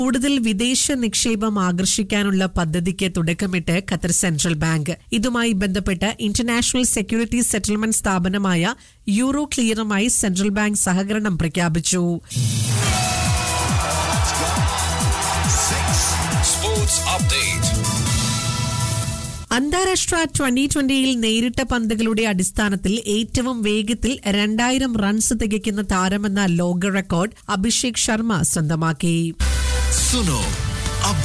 കൂടുതൽ വിദേശ നിക്ഷേപം ആകർഷിക്കാനുള്ള പദ്ധതിക്ക് തുടക്കമിട്ട് ഖത്തർ സെൻട്രൽ ബാങ്ക് ഇതുമായി ബന്ധപ്പെട്ട് ഇന്റർനാഷണൽ സെക്യൂരിറ്റി സെറ്റിൽമെന്റ് സ്ഥാപനമായ യൂറോ ക്ലിയറുമായി സെൻട്രൽ ബാങ്ക് സഹകരണം പ്രഖ്യാപിച്ചു Sports Update. അന്താരാഷ്ട്ര ട്വന്റി ട്വന്റിയിൽ നേരിട്ട പന്തുകളുടെ അടിസ്ഥാനത്തിൽ ഏറ്റവും വേഗത്തിൽ രണ്ടായിരം റൺസ് തികയ്ക്കുന്ന താരമെന്ന ലോക റെക്കോർഡ് അഭിഷേക് ശർമ്മ സ്വന്തമാക്കി Suno